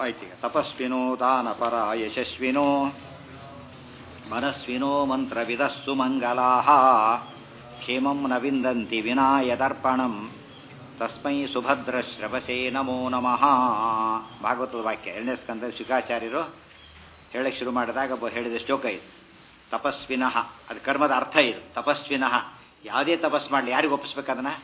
ಆಯ್ತೀಗ ತಪಸ್ವಿನೋ ದಾನಪರ ಯಶಸ್ವಿನೋ ಮನಸ್ವಿನೋ ಮಂತ್ರವಿದಸ್ಸು ಮಂಗಲಾಹ ಕ್ಷೇಮಂ ನ ವಿಂದಂತಿ ವಿನಾ ಯದರ್ಪಣಂ ತಸ್ಮೈ ಸುಭದ್ರ ಶ್ರವಸೇ ನಮೋ ನಮಃ ಭಾಗವತದ ವಾಕ್ಯ ಎರಡನೇ ಸ್ಕಂದ ಶುಕಾಚಾರ್ಯರು ಹೇಳಕ್ಕೆ ಶುರು ಮಾಡಿದಾಗ ಒಬ್ಬ ಹೇಳಿದ ಶ್ಲೋಕ ಇದು ತಪಸ್ವಿನಃ ಅದು ಕರ್ಮದ ಅರ್ಥ ಇದು ತಪಸ್ವಿನಃ ಯಾವುದೇ ತಪಸ್ ಮಾಡಲಿ ಯಾರಿಗೆ ಒಪ್ಪಿಸ್ಬೇಕು ಅದನ್ನ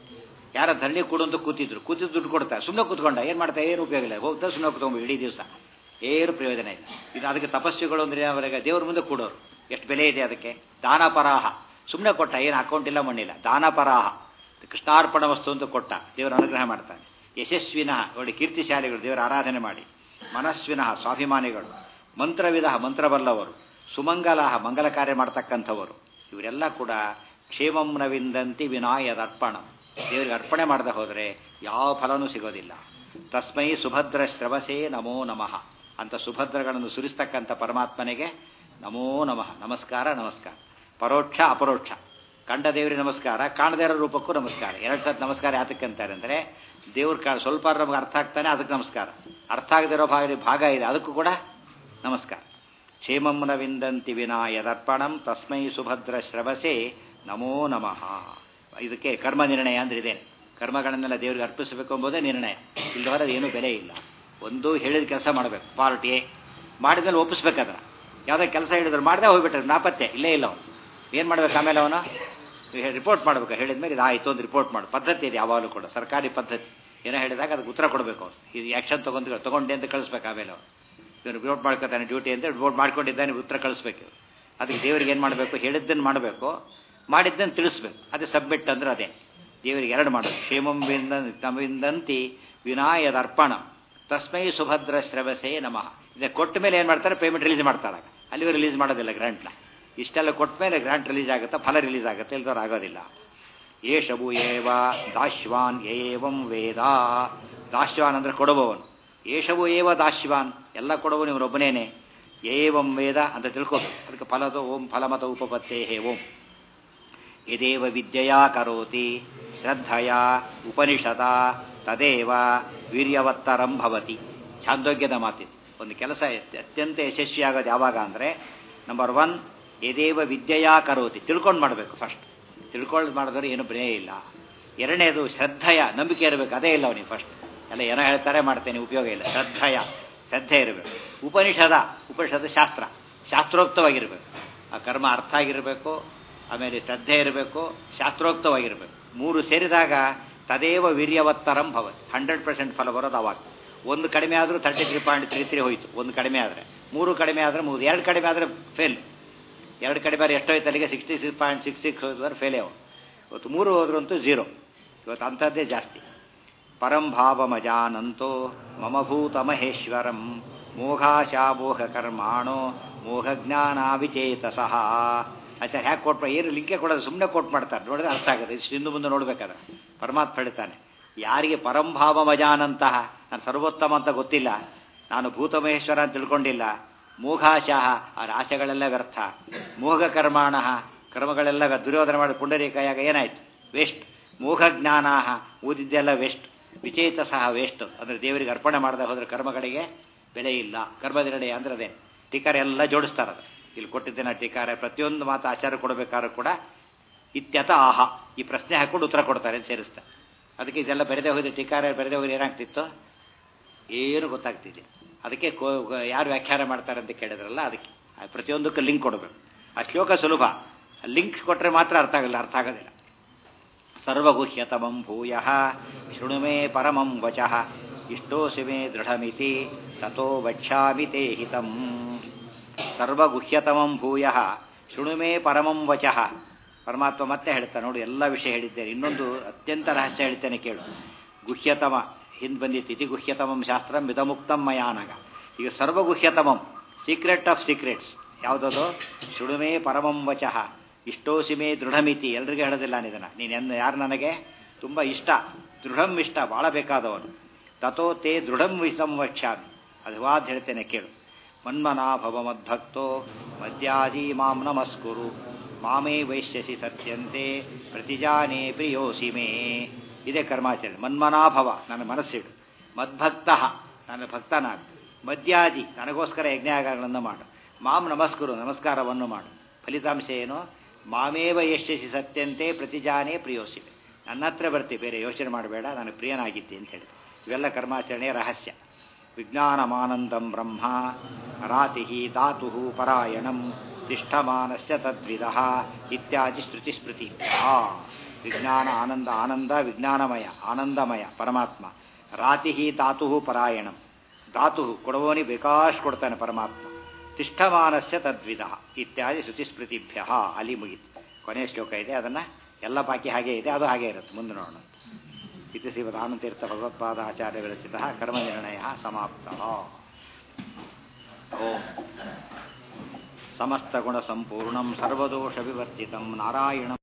ಯಾರ ಧರಣಿ ಕೊಡು ಅಂತ ಕೂತಿದ್ರು ಕೂತಿದ್ದು ದುಡ್ಡು ಕೊಡ್ತಾರೆ ಸುಮ್ಮನೆ ಕೂತ್ಕೊಂಡ ಏನು ಮಾಡ್ತಾ ಏನು ಉಪಯೋಗ ಇಲ್ಲ ಹೋಗ್ತಾ ಸುಮ್ಮನೆ ಕೂತ್ಕೊಂಡು ಇಡೀ ದಿವಸ ಏನು ಪ್ರಯೋಜನ ಇಲ್ಲ ಇದು ಅದಕ್ಕೆ ತಪಸ್ವಿಗಳು ಅಂದರೆ ಅವರಿಗೆ ದೇವ್ರ ಮುಂದೆ ಕೊಡೋರು ಎಷ್ಟು ಬೆಲೆ ಇದೆ ಅದಕ್ಕೆ ದಾನಪರಾಹ ಸುಮ್ಮನೆ ಕೊಟ್ಟ ಏನು ಅಕೌಂಟ್ ಇಲ್ಲ ಮಣ್ಣಿಲ್ಲ ದಾನಪರಾಹ ಕೃಷ್ಣಾರ್ಪಣ ವಸ್ತು ಅಂತ ಕೊಟ್ಟ ದೇವರ ಅನುಗ್ರಹ ಮಾಡ್ತಾನೆ ಯಶಸ್ವಿನಃ ಒಳ್ಳೆ ಕೀರ್ತಿಶಾಲಿಗಳು ದೇವರ ಆರಾಧನೆ ಮಾಡಿ ಮನಸ್ವಿನಃ ಸ್ವಾಭಿಮಾನಿಗಳು ಮಂತ್ರವಿಧ ಮಂತ್ರಬಲ್ಲವರು ಸುಮಂಗಲಾಹ ಮಂಗಲ ಕಾರ್ಯ ಮಾಡ್ತಕ್ಕಂಥವರು ಇವರೆಲ್ಲ ಕೂಡ ಕ್ಷೇಮಂನ ವಿಂದಂತಿ ವಿನಾಯದ ಅರ್ಪಣ ದೇವರಿಗೆ ಅರ್ಪಣೆ ಮಾಡದೆ ಹೋದರೆ ಯಾವ ಫಲನೂ ಸಿಗೋದಿಲ್ಲ ತಸ್ಮೈ ಸುಭದ್ರ ಶ್ರವಸೇ ನಮೋ ನಮಃ ಅಂತ ಸುಭದ್ರಗಳನ್ನು ಸುರಿಸ್ತಕ್ಕಂಥ ಪರಮಾತ್ಮನಿಗೆ ನಮೋ ನಮಃ ನಮಸ್ಕಾರ ನಮಸ್ಕಾರ ಪರೋಕ್ಷ ಅಪರೋಕ್ಷ ಕಂಡ ದೇವರಿಗೆ ನಮಸ್ಕಾರ ಕಾಣದೇ ಇರೋ ರೂಪಕ್ಕೂ ನಮಸ್ಕಾರ ಎರಡು ಸತ್ ನಮಸ್ಕಾರ ಯಾತಕ್ಕೆ ಅಂತಾರೆ ಅಂದರೆ ದೇವ್ರ ಕಾ ಸ್ವಲ್ಪ ನಮಗೆ ಅರ್ಥ ಆಗ್ತಾನೆ ಅದಕ್ಕೆ ನಮಸ್ಕಾರ ಅರ್ಥ ಆಗದಿರೋ ಭಾಗ ಭಾಗ ಇದೆ ಅದಕ್ಕೂ ಕೂಡ ನಮಸ್ಕಾರ ಕ್ಷೇಮಂನ ವಿಂದಂತಿ ವಿನಾ ಯದರ್ಪಣಂ ತಸ್ಮೈ ಸುಭದ್ರ ಶ್ರವಸೆ ನಮೋ ನಮಃ ಇದಕ್ಕೆ ಕರ್ಮ ನಿರ್ಣಯ ಅಂದ್ರೆ ಇದೇನೆ ಕರ್ಮಗಳನ್ನೆಲ್ಲ ದೇವರಿಗೆ ಅರ್ಪಿಸಬೇಕು ಎಂಬುದೇ ನಿರ್ಣಯ ಇಲ್ಲವರ ಏನೂ ಬೆಲೆ ಇಲ್ಲ ಒಂದು ಹೇಳಿದ ಕೆಲಸ ಮಾಡಬೇಕು ಪಾರ್ಟ್ ಎ ಮಾಡಿದ್ಮೇಲೆ ಒಪ್ಪಿಸ್ಬೇಕಾದ್ರೆ ಯಾವುದೋ ಕೆಲಸ ಹೇಳಿದ್ರು ಮಾಡದೆ ಹೋಗ್ಬಿಟ್ರೆ ನಾಪತ್ತೆ ಇಲ್ಲೇ ಇಲ್ಲ ಅವನು ಏನು ಮಾಡ್ಬೇಕು ಆಮೇಲೆ ಅವನು ರಿಪೋರ್ಟ್ ಮಾಡಬೇಕು ಹೇಳಿದ್ಮೇಲೆ ಇದು ಆಯಿತು ಒಂದು ರಿಪೋರ್ಟ್ ಮಾಡು ಪದ್ಧತಿ ಇದೆ ಯಾವಾಗಲೂ ಕೂಡ ಸರ್ಕಾರಿ ಪದ್ಧತಿ ಏನೋ ಹೇಳಿದಾಗ ಅದಕ್ಕೆ ಉತ್ತರ ಕೊಡಬೇಕು ಅವನು ಇದು ಆ್ಯಕ್ಷನ್ ತೊಗೊಂಡು ತೊಗೊಂಡೆ ಅಂತ ಕಳಿಸ್ಬೇಕು ಆಮೇಲೆ ಅವನು ಇವನು ರಿಪೋರ್ಟ್ ಮಾಡ್ಕೊತಾನೆ ಡ್ಯೂಟಿ ಅಂತ ರಿಪೋರ್ಟ್ ಮಾಡ್ಕೊಂಡಿದ್ದಾನೆ ಉತ್ತರ ಕಳಿಸ್ಬೇಕು ಅದಕ್ಕೆ ದೇವರಿಗೆ ಏನು ಮಾಡಬೇಕು ಹೇಳಿದ್ದನ್ನು ಮಾಡಬೇಕು ಮಾಡಿದ್ದನ್ನು ತಿಳಿಸ್ಬೇಕು ಅದೇ ಸಬ್ಮಿಟ್ ಅಂದ್ರೆ ಅದೇ ದೇವರಿಗೆ ಎರಡು ಮಾಡಬೇಕು ಕ್ಷೇಮಂ ವಿಂದ ತಮಿಂದಂತಿ ವಿನಾಯದ ಅರ್ಪಣ ತಸ್ಮೈ ಸುಭದ್ರ ಶ್ರವಸೇ ನಮಃ ಇದನ್ನು ಕೊಟ್ಟ ಮೇಲೆ ಏನು ಮಾಡ್ತಾರೆ ಪೇಮೆಂಟ್ ರಿಲೀಸ್ ಮಾಡ್ತಾರೆ ಅಲ್ಲಿಗೂ ರಿಲೀಸ್ ಮಾಡೋದಿಲ್ಲ ಗ್ರಾಂಟ್ನ ಇಷ್ಟೆಲ್ಲ ಕೊಟ್ಟ ಮೇಲೆ ಗ್ರಾಂಟ್ ರಿಲೀಸ್ ಆಗುತ್ತಾ ಫಲ ರಿಲೀಸ್ ಆಗುತ್ತೆ ಇಲ್ದವ್ರು ಆಗೋದಿಲ್ಲ ಏಷವು ಏವ ದಾಶ್ವಾನ್ ಏವಂ ವೇದ ದಾಶ್ವಾನ್ ಅಂದರೆ ಕೊಡುವವನು ಏಷವು ಏವ ದಾಶ್ವಾನ್ ಎಲ್ಲ ಕೊಡುವನು ಇವನೊಬ್ಬನೇನೆ ಏವಂ ವೇದ ಅಂತ ತಿಳ್ಕೋಬೇಕು ಅದಕ್ಕೆ ಫಲದ ಓಂ ಫಲಮತ ಉಪಪತ್ತೇ ಹೇ ಓಂ ಯದೇವ ವಿದ್ಯೆಯಾ ಕರೋತಿ ಶ್ರದ್ಧೆಯ ಉಪನಿಷದ ತದೇವ ವೀರ್ಯವತ್ತರಂ ಭವತಿ ಛಾಂದೋಗ್ಯದ ಮಾತಿದೆ ಒಂದು ಕೆಲಸ ಅತ್ಯಂತ ಯಶಸ್ವಿಯಾಗೋದು ಯಾವಾಗ ಅಂದರೆ ನಂಬರ್ ಒನ್ ಯದೇವ ವಿದ್ಯೆಯಾ ಕರೋತಿ ತಿಳ್ಕೊಂಡು ಮಾಡಬೇಕು ಫಸ್ಟ್ ತಿಳ್ಕೊಂಡು ಮಾಡಿದ್ರೆ ಏನು ಪ್ರೇ ಇಲ್ಲ ಎರಡನೇದು ಶ್ರದ್ಧೆಯ ನಂಬಿಕೆ ಇರಬೇಕು ಅದೇ ಇಲ್ಲ ಅವನಿಗೆ ಫಸ್ಟ್ ಎಲ್ಲ ಏನೋ ಹೇಳ್ತಾರೆ ಮಾಡ್ತೇನೆ ಉಪಯೋಗ ಇಲ್ಲ ಶ್ರದ್ಧೆಯ ಶ್ರದ್ಧೆ ಇರಬೇಕು ಉಪನಿಷದ ಉಪನಿಷದ ಶಾಸ್ತ್ರ ಶಾಸ್ತ್ರೋಕ್ತವಾಗಿರಬೇಕು ಆ ಕರ್ಮ ಅರ್ಥ ಆಗಿರಬೇಕು ಆಮೇಲೆ ಶ್ರದ್ಧೆ ಇರಬೇಕು ಶಾಸ್ತ್ರೋಕ್ತವಾಗಿರಬೇಕು ಮೂರು ಸೇರಿದಾಗ ತದೇವ ವೀರ್ಯವತ್ತರಂ ಭವತ್ ಹಂಡ್ರೆಡ್ ಪರ್ಸೆಂಟ್ ಫಲ ಬರೋದು ಅವಾಗ ಒಂದು ಕಡಿಮೆ ಆದರೂ thirty three point three three ಹೋಯಿತು ಒಂದು ಕಡಿಮೆ ಆದರೆ ಮೂರು ಕಡಿಮೆ ಆದರೆ ಮೂರು ಎರಡು ಕಡಿಮೆ ಆದರೆ ಫೇಲ್ ಎರಡು ಕಡಿಮೆ ಆದರೆ ಎಷ್ಟೋಯ್ತು ಅಲ್ಲಿಗೆ sixty six point six six ಹೋದ್ರೆ ಫೇಲೇ ಅವು ಇವತ್ತು ಮೂರು ಹೋದ್ರಂತೂ ಝೀರೋ ಇವತ್ತು ಅಂಥದ್ದೇ ಜಾಸ್ತಿ ಪರಂ ಭಾವಮಜಾನಂತೋ ಮಮ ಭೂತ ಮಹೇಶ್ವರಂ ಮೋಘಾಶಾ ಮೋಹ ಕರ್ಮಾಣೋ ಮೋಹ ಜ್ಞಾನ ವಿಚೇತಸಃ ಆಚಾರ ಹ್ಯಾಕೆ ಕೊಟ್ಟ ಏನು ಲಿಂಕೆ ಕೊಡೋದು ಸುಮ್ಮನೆ ಕೊಟ್ಟು ಮಾಡ್ತಾರೆ ನೋಡಿದ್ರೆ ಅರ್ಥ ಆಗುತ್ತೆ ಇಷ್ಟು ಹಿಂದೆ ಮುಂದೆ ನೋಡ್ಬೇಕಾದ್ರೆ ಪರಮಾತ್ಮ ಹೇಳ್ತಾನೆ ಯಾರಿಗೆ ಪರಂಭಾವ ಮಜಾನಂತಹ ನಾನು ಸರ್ವೋತ್ತಮ ಅಂತ ಗೊತ್ತಿಲ್ಲ ನಾನು ಭೂತಮಹೇಶ್ವರ ಅಂತ ತಿಳ್ಕೊಂಡಿಲ್ಲ ಮೋಘಾಶಾಹ ಆ ಆಶೆಗಳೆಲ್ಲ ವ್ಯರ್ಥ ಮೋಘ ಕರ್ಮಾಣ ಕರ್ಮಗಳೆಲ್ಲ ದುರ್ಯೋಧನ ಮಾಡಿ ಪುಂಡರೀಕಾಯಾಗ ಏನಾಯ್ತು ವೇಸ್ಟ್ ಮೋಘ ಜ್ಞಾನಾಹ ಓದಿದ್ದೆಲ್ಲ ವೇಸ್ಟ್ ವಿಚೇತ ಸಹ ವೇಸ್ಟ್ ಅಂದರೆ ದೇವರಿಗೆ ಅರ್ಪಣೆ ಮಾಡದೆ ಹೋದ್ರೆ ಕರ್ಮಗಳಿಗೆ ಬೆಲೆ ಇಲ್ಲ ಕರ್ಮದಿರಡೆ ಅಂದ್ರೆ ಅದೇ ಟೀಕಾರ ಎಲ್ಲ ಜೋಡಿಸ್ತಾರದು ಇಲ್ಲಿ ಕೊಟ್ಟಿದ್ದೇನೆ ಟೀಕಾರ ಪ್ರತಿಯೊಂದು ಮಾತು ಆಚಾರ ಕೊಡಬೇಕಾದ್ರೂ ಕೂಡ ಇತ್ಯತ ಆಹ ಈ ಪ್ರಶ್ನೆ ಹಾಕೊಂಡು ಉತ್ತರ ಕೊಡ್ತಾರೆ ಅಂತ ಸೇರಿಸ್ತಾರೆ ಅದಕ್ಕೆ ಇದೆಲ್ಲ ಬರೆದೇ ಹೋಗಿದೆ ಟೀಕಾರ ಬರೆದೇ ಹೋಗಿ ಏನಾಗ್ತಿತ್ತು ಏನು ಗೊತ್ತಾಗ್ತಿದೆ ಅದಕ್ಕೆ ಕೋ ಯಾರು ವ್ಯಾಖ್ಯಾನ ಮಾಡ್ತಾರೆ ಅಂತ ಕೇಳಿದ್ರಲ್ಲ ಅದಕ್ಕೆ ಪ್ರತಿಯೊಂದಕ್ಕೂ ಲಿಂಕ್ ಕೊಡಬೇಕು ಆ ಶ್ಲೋಕ ಸುಲಭ ಲಿಂಕ್ ಕೊಟ್ಟರೆ ಮಾತ್ರ ಅರ್ಥ ಆಗಲ್ಲ ಅರ್ಥ ಆಗೋದಿಲ್ಲ ಸರ್ವಗುಹ್ಯತಮಂ ಭೂಯ ಶೃಣು ಮೇ ಪರಮಂ ವಚಃ ಇಷ್ಟೋಸಿ ಮೇ ದೃಢಮಿತಿ ತಥೋ ವಕ್ಷ್ಯಾಮಿ ತೇ ಹಿತಂ ಸರ್ವಗುಹ್ಯತಮಂ ಭೂಯ ಶೃಣು ಮೇ ಪರಮಂ ವಚಃ ಪರಮಾತ್ಮ ಮತ್ತೆ ಹೇಳ್ತಾನೆ ನೋಡಿ ಎಲ್ಲ ವಿಷಯ ಹೇಳಿದ್ದೇನೆ ಇನ್ನೊಂದು ಅತ್ಯಂತ ರಹಸ್ಯ ಹೇಳ್ತೇನೆ ಕೇಳು ಗುಹ್ಯತಮ ಹಿಂದೆ ಬಂದಿತ್ತು ಇತಿ ಗುಹ್ಯತಮಂ ಶಾಸ್ತ್ರ ಮಿದಮುಕ್ತಂ ಮಯಾನಗ ಈಗ ಸರ್ವಗುಹ್ಯತಮಂ ಸೀಕ್ರೆಟ್ ಆಫ್ ಸೀಕ್ರೆಟ್ಸ್ ಯಾವುದದು ಶೃಣುಮೇ ಪರಮಂ ವಚಃ ಇಷ್ಟೋಸಿಮೇ ದೃಢಮಿತಿ ಎಲ್ರಿಗೂ ಹೇಳೋದಿಲ್ಲ ಇದನ್ನು ನೀನು ಯಾರು ನನಗೆ ತುಂಬ ಇಷ್ಟ ದೃಢಂ ಇಷ್ಟ ಭಾಳ ಬೇಕಾದವನು ತಥೋ ತೇ ದೃಢಂ ವಿಷಂ ವಕ್ಷ್ಯಾಮಿ ಅದು ವಾದ್ ಹೇಳ್ತೇನೆ ಕೇಳು ಮನ್ಮನಾಭವ ಮದ್ಭಕ್ತೋ ಮದ್ಯಾದಿ ಮಾಂ ನಮಸ್ಕುರು ಮಾಮೇ ವೈಶ್ಯಸಿ ಸತ್ಯಂತೆ ಪ್ರತಿಜಾನೇ ಪ್ರಿಯೋಸಿ ಮೇ ಇದೇ ಕರ್ಮಾಚರಣೆ ಮನ್ಮನಾಭವ ನನ್ನ ಮನಸ್ಸಿಡು ಮದ್ಭಕ್ತ ನನ್ನ ಭಕ್ತನಾಗ ಮದ್ಯಾದಿ ನನಗೋಸ್ಕರ ಯಜ್ಞಾಗಗಳನ್ನು ಮಾಡು ಮಾಂ ನಮಸ್ಕರು ನಮಸ್ಕಾರವನ್ನು ಮಾಡು ಫಲಿತಾಂಶ ಏನು ಮಾಮೇವ ಯಶಸ್ಸಿ ಸತ್ಯಂತೆ ಪ್ರತಿಜಾನೇ ಪ್ರಿಯೋಸಿವೆ ನನ್ನ ಹತ್ರ ಬರ್ತಿ ಬೇರೆ ಯೋಚನೆ ಮಾಡಬೇಡ ನಾನು ಪ್ರಿಯನಾಗಿದ್ದೆ ಅಂತ ಹೇಳಿ ಇವೆಲ್ಲ ಕರ್ಮಾಚರಣೆಯ ರಹಸ್ಯ ವಿಜ್ಞಾನಮಾನಂದಂ ಬ್ರಹ್ಮ ರಾತಿ ಧಾತು ಪರಾಯಣಂ ತಿಷ್ಠಮಾನಸ್ಯ ತದ್ವಿಧ ಇತ್ಯಾದಿ ಶ್ರುತಿ ಸ್ಮೃತಿ ವಿಜ್ಞಾನ ಆನಂದ ಆನಂದ ವಿಜ್ಞಾನಮಯ ಆನಂದಮಯ ಪರಮಾತ್ಮ ರಾತಿ ಧಾತು ಪರಾಯಣಂ ಧಾತು ಕೊಡುವವನಿ ಬೇಕಾಷ್ಟು ಕೊಡ್ತಾನೆ ಪರಮಾತ್ಮ ತಿಷ್ಠಮಾನಸ್ಯ ತದ್ವಿಧ ಇತ್ಯಾದಿ ಶ್ರುತಿಸ್ಮೃತಿಭ್ಯ ಅಲ್ಲಿ ಮುಗಿತು ಕೊನೆಯ ಶ್ಲೋಕ ಇದೆ ಅದನ್ನು ಎಲ್ಲ ಬಾಕಿ ಹಾಗೆ ಇದೆ ಅದು ಹಾಗೆ ಇರುತ್ತೆ ಮುಂದೆ ನೋಡೋಣ ಇದು ಶ್ರೀಮದ್ ಆನಂತೀರ್ಥ ಭಗವತ್ಪಾದ ಆಚಾರ್ಯ ವಿರಚಿತ ಕರ್ಮನಿರ್ಣಯ ಸಮಾಪ್ತ ಓಂ ಸಮಸ್ತಗುಣ ಸಂಪೂರ್ಣಂ ಸರ್ವದೋಷ ವಿವರ್ಜಿತಂ ನಾರಾಯಣ